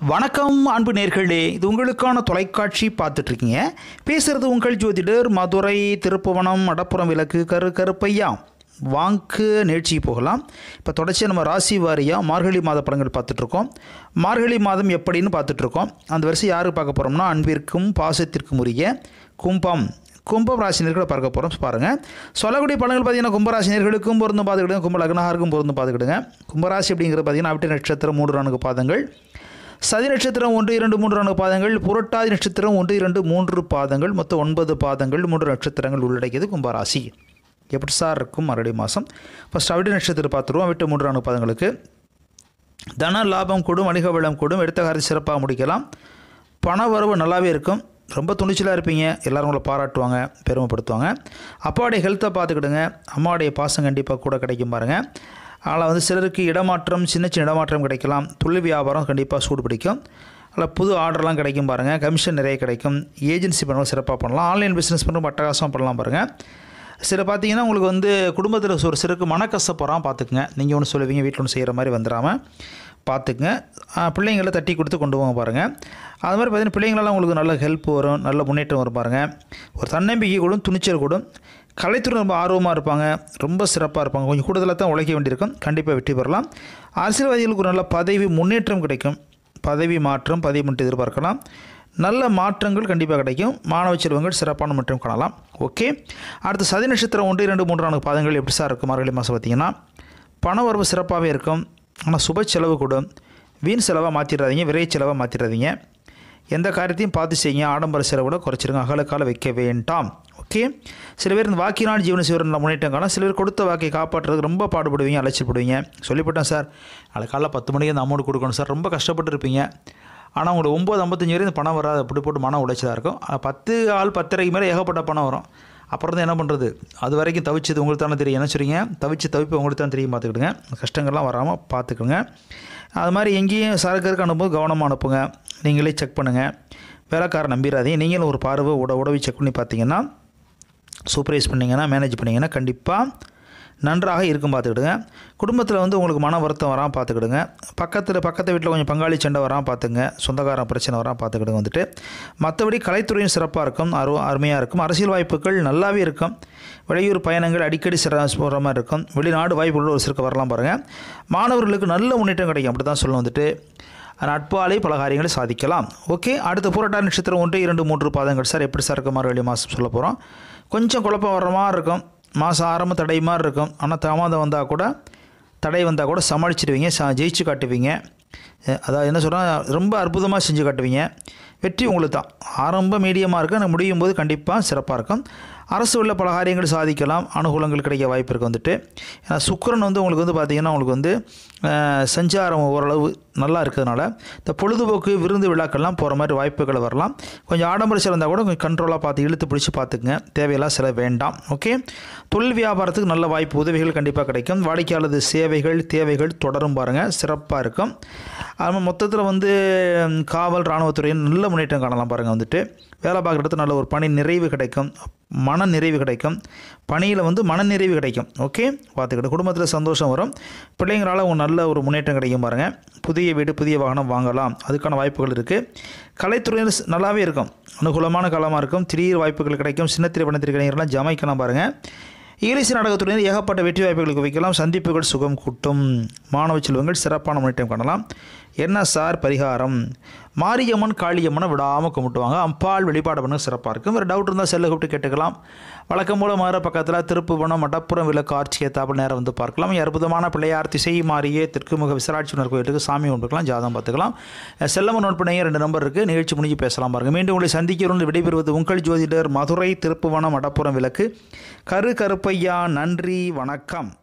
வணக்கம் அன்பு நேர்களே இது உங்களுக்கான தொலைக்காட்சி பார்த்துட்ருக்கீங்க பேசுகிறது உங்கள் ஜோதிடர் மதுரை திருப்புவனம் மடப்புறம் விளக்கு கரு கருப்பையா வாங்கு நிகழ்ச்சிக்கு போகலாம் இப்போ தொடர்ச்சியாக நம்ம ராசி வாரியாக மார்கழி மாத படங்கள் பார்த்துட்ருக்கோம் மார்கழி மாதம் எப்படின்னு பார்த்துட்ருக்கோம் அந்த வரிசை யார் பார்க்க போகிறோம்னா அன்பிற்கும் பாசத்திற்கும் உரிய கும்பம் கும்பம் ராசினியர்களை பார்க்க போகிறோம் பாருங்கள் சொல்லக்கூடிய பலன்கள் பார்த்தீங்கன்னா கும்பராசினியர்களுக்கும் பொருந்து பார்த்துக்கிடுங்க கும்ப லக்னஹாருக்கும் பொருந்து பார்த்துக்கிடுங்க கும்பராசி அப்படிங்கிறது பார்த்தீங்கன்னா அவிட்ட நட்சத்திரம் மூன்று நான்கு பாதங்கள் சதி நட்சத்திரம் ஒன்று இரண்டு மூன்று நான்கு பாதங்கள் புரட்டாதி நட்சத்திரம் ஒன்று இரண்டு மூன்று பாதங்கள் மொத்தம் ஒன்பது பாதங்கள் மூன்று நட்சத்திரங்கள் உள்ளடக்கியது கும்பராசி எப்படி சார் இருக்கும் மறுபடி மாதம் ஃபஸ்ட் அவிட்ட நட்சத்திரம் பார்த்துருவோம் விட்டு மூன்று நான்கு பாதங்களுக்கு தன லாபம் கூடும் வணிக வளம் கூடும் எடுத்த காரியத்தை சிறப்பாக முடிக்கலாம் பண வரவு நல்லாவே இருக்கும் ரொம்ப துணிச்சலாக இருப்பீங்க எல்லாரும் உங்களை பாராட்டுவாங்க பெருமைப்படுத்துவாங்க அப்பாவுடைய ஹெல்த்தை பார்த்துக்கிடுங்க அம்மாவுடைய பாசம் கண்டிப்பாக கூட கிடைக்கும் பாருங்கள் அதில் வந்து சிலருக்கு இடமாற்றம் சின்ன சின்ன இடமாற்றம் கிடைக்கலாம் தொழில் வியாபாரம் கண்டிப்பாக சூடு பிடிக்கும் அதில் புது ஆர்டர்லாம் கிடைக்கும் பாருங்கள் கமிஷன் நிறைய கிடைக்கும் ஏஜென்சி பண்ணுவோம் சிறப்பாக பண்ணலாம் ஆன்லைன் பிஸ்னஸ் பண்ணுறோம் அட்டகாசம் பண்ணலாம் பாருங்கள் சில பார்த்தீங்கன்னா உங்களுக்கு வந்து குடும்பத்தில் ஒரு சிலருக்கு மனக்கசப்படுறான் பார்த்துக்குங்க நீங்கள் ஒன்று சொல்லுவீங்க வீட்டில் ஒன்று செய்கிற மாதிரி வந்துடாமல் பார்த்துக்குங்க ஆ, பிள்ளைங்களை தட்டி கொடுத்து கொண்டு போங்க பாருங்கள் அது மாதிரி பார்த்தீங்கன்னா பிள்ளைங்களால உங்களுக்கு நல்ல ஹெல்ப் வரும் நல்ல முன்னேற்றம் வரும் பாருங்கள் ஒரு தன்னம்பிக்கை கூடும் துணிச்சல் கூடும் கலைத்துறை ரொம்ப ஆர்வமாக இருப்பாங்க ரொம்ப சிறப்பாக இருப்பாங்க கொஞ்சம் கூடுதலாக தான் உழைக்க வேண்டியிருக்கும் கண்டிப்பாக வெற்றி பெறலாம் அரசியல்வாதிகளுக்கு ஒரு நல்ல பதவி முன்னேற்றம் கிடைக்கும் பதவி மாற்றம் பதவி முன்னேற்றம் எதிர்பார்க்கலாம் நல்ல மாற்றங்கள் கண்டிப்பாக கிடைக்கும் மாணவ செல்வங்கள் சிறப்பான முன்னேற்றம் காணலாம் ஓகே அடுத்து சதி நட்சத்திரம் ஒன்று இரண்டு மூன்று நான்கு பாதங்கள் எப்படி சார் இருக்கும் மார்கழி மாதம் பார்த்தீங்கன்னா பண வரவு சிறப்பாகவே இருக்கும் ஆனால் சுப செலவு கூடும் வீண் செலவாக மாற்றிடாதீங்க விரை செலவாக மாற்றிடாதீங்க எந்த காரியத்தையும் பார்த்து செய்யுங்க ஆடம்பர செலவோட குறைச்சிருங்க அகலக்கால வைக்க வேண்டாம் ஓகே சில பேர் இந்த வாக்கினால் ஜீவன சிவரன் முன்னேற்றம் காணும் சில பேர் கொடுத்த வாக்கை காப்பாற்றுறதுக்கு ரொம்ப பாடுபடுவீங்க அலைச்சல்படுவீங்க சொல்லிவிட்டேன் சார் நாளை காலைல பத்து மணிக்கு அந்த அமௌண்ட் கொடுக்கணும் சார் ரொம்ப கஷ்டப்பட்டு இருப்பீங்க ஆனால் உங்களுக்கு ஒம்பது ஐம்பத்தஞ்சு வரையும் இந்த பணம் வராது அப்படி போட்டு மனம் உழைச்சதாக இருக்கும் ஆனா, பத்து ஆள் பத்தரைக்கு மேலே ஏகப்பட்ட பணம் வரும் அப்புறம் தான் என்ன பண்ணுறது அது வரைக்கும் தவிச்சது உங்களுக்கு தானே தெரியும் என்ன சொல்றீங்க தவிச்சு தவிப்பு உங்களுக்கு தான் தெரியும் பார்த்துக்கிடுங்க கஷ்டங்கள்லாம் வராமல் பார்த்துக்கோங்க அது மாதிரி எங்கேயும் சரக்கு அனுப்பும்போது கவனமாக அனுப்புங்க நீங்களே செக் பண்ணுங்கள் வேலைக்காரன் நம்பிடாதீங்க நீங்களும் ஒரு பார்வை உட உடவி செக் பண்ணி பார்த்தீங்கன்னா சூப்பர்வைஸ் பண்ணிங்கன்னா மேனேஜ் பண்ணிங்கன்னா கண்டிப்பாக நன்றாக இருக்கும் பார்த்துக்கிடுங்க குடும்பத்தில் வந்து உங்களுக்கு மன வருத்தம் வராமல் பார்த்துக்கிடுங்க பக்கத்தில் பக்கத்து வீட்டில் கொஞ்சம் பங்காளி சண்டை வராமல் பார்த்துங்க சொந்தக்காரன் பிரச்சனை வராமல் பார்த்துக்கிடுங்க வந்துட்டு மற்றபடி கலைத்துறையும் சிறப்பாக இருக்கும் அரு அருமையாக இருக்கும் அரசியல் வாய்ப்புகள் நல்லாவே இருக்கும் வெளியூர் பயணங்கள் அடிக்கடி சிற போகிற மாதிரி இருக்கும் வெளிநாடு வாய்ப்புகள் ஒரு சிறுக்க வரலாம் பாருங்கள் மாணவர்களுக்கு நல்ல முன்னேற்றம் கிடைக்கும் அப்படி தான் சொல்ல வந்துட்டு நட்பாலே பல காரியங்களை சாதிக்கலாம் ஓகே அடுத்த புரட்டாதி நட்சத்திரம் ஒன்று இரண்டு மூன்று பாதங்கள் சார் எப்படி சார் இருக்க மாதிரி வெளி மாதம் சொல்ல போகிறோம் கொஞ்சம் குழப்பம் வர்ற மாதிரி இருக்கும் மாதம் ஆரம்ப தடை மாதிரி இருக்கும் ஆனால் தாமதம் வந்தால் கூட தடை வந்தால் கூட சமாளிச்சிடுவீங்க ச ஜெயிச்சு காட்டுவீங்க அஹ் அதாவது என்ன சொல்கிறேன் ரொம்ப அற்புதமாக செஞ்சு காட்டுவீங்க வெற்றி உங்களுக்கு தான் ஆரம்ப மீடியமாக இருக்கும் ஆனால் முடியும் போது கண்டிப்பாக சிறப்பாக இருக்கும் அரசு உள்ள பல காரியங்கள் சாதிக்கலாம் அனுகூலங்கள் கிடைக்க வாய்ப்பு இருக்குது வந்துட்டு ஏன்னா சுக்கிரன் வந்து உங்களுக்கு வந்து பார்த்திங்கன்னா உங்களுக்கு வந்து அஹ், சஞ்சாரம் ஓரளவு நல்லா இருக்கிறதுனால இந்த பொழுதுபோக்கு விருந்து விழாக்கள்லாம் போகிற மாதிரி வாய்ப்புகள் வரலாம் கொஞ்சம் ஆடம்பர சிறந்தால் கூட கொஞ்சம் கண்ட்ரோலாக பார்த்து இழுத்து பிடிச்சி பார்த்துக்குங்க தேவையெல்லாம் சில வேண்டாம் ஓகே தொழில் வியாபாரத்துக்கு நல்ல வாய்ப்பு உதவிகள் கண்டிப்பாக கிடைக்கும் வாடிக்கையாளர் சேவைகள் தேவைகள் தொடரும் பாருங்கள் சிறப்பாக இருக்கும் அது மாதிரி மொத்தத்தில் வந்து ம், காவல் இராணுவத்துறையின் நல்ல முன்னேற்றம் காணலாம் பாருங்கள் வந்துட்டு வேலை பார்க்குற இடத்துல நல்ல ஒரு பணி நிறைவு கிடைக்கும் மன நிறைவு கிடைக்கும் பணியில் வந்து மன நிறைவு கிடைக்கும் ஓகே பார்த்துக்கிட்டு குடும்பத்தில் சந்தோஷம் வரும் பிள்ளைங்களால் ஒரு நல்ல ஒரு முன்னேற்றம் கிடைக்கும் பாருங்கள் புதிய வீடு புதிய வாகனம் வாங்கலாம் அதுக்கான வாய்ப்புகள் இருக்குது கலைத்துறையில் ஸ்- நல்லாவே இருக்கும் அனுகூலமான காலமாக இருக்கும் திடீர் வாய்ப்புகள் கிடைக்கும் சின்ன திரைப்படத்திற்கு இளைஞர்கள்லாம் ஜமாய்க்கலாம் பாருங்கள் ஈலிசி நாடகத்துறையில் ஏகப்பட்ட வெற்றி வாய்ப்புகளுக்கு வைக்கலாம் சந்திப்புகள் சுகம் கூட்டும் மாணவ செல்வங்கள் சிறப்பான முன்னேற்றம் காணலாம் என்ன சார் பரிகாரம் மாரியம்மன் காளியம்மனை விடாமல் கும்பிட்டுவாங்க அம்பாள் வெளிப்பாடு பண்ண சிறப்பாக இருக்கும் வேறு டவுட் இருந்தால் செல்லை கூப்பிட்டு கேட்டுக்கலாம் வழக்கம் போல மாற பக்கத்தில் திருப்புவனம் மடப்புறம் விளக்கு ஆட்சி ஏத்தாப்புல நேரம் வந்து பார்க்கலாம் அற்புதமான பிள்ளையார் திசை மாறியே தெற்குமுக விசராட்சினர் கோயிலுக்கு சாமி கும்பிட்டுக்கலாம் ஜாதகம் பார்த்துக்கலாம் செல்லம நோட் பண்ணி ரெண்டு நம்பர் இருக்குது நிகழ்ச்சி முடிஞ்சு பேசலாம் பாருங்கள் மீண்டும் உங்களை சந்திக்கிறோம் விடைபெறுவது உங்கள் ஜோதிடர் மதுரை திருப்புவனம் மடப்புறம் விளக்கு கரு கருப்பையா நன்றி வணக்கம்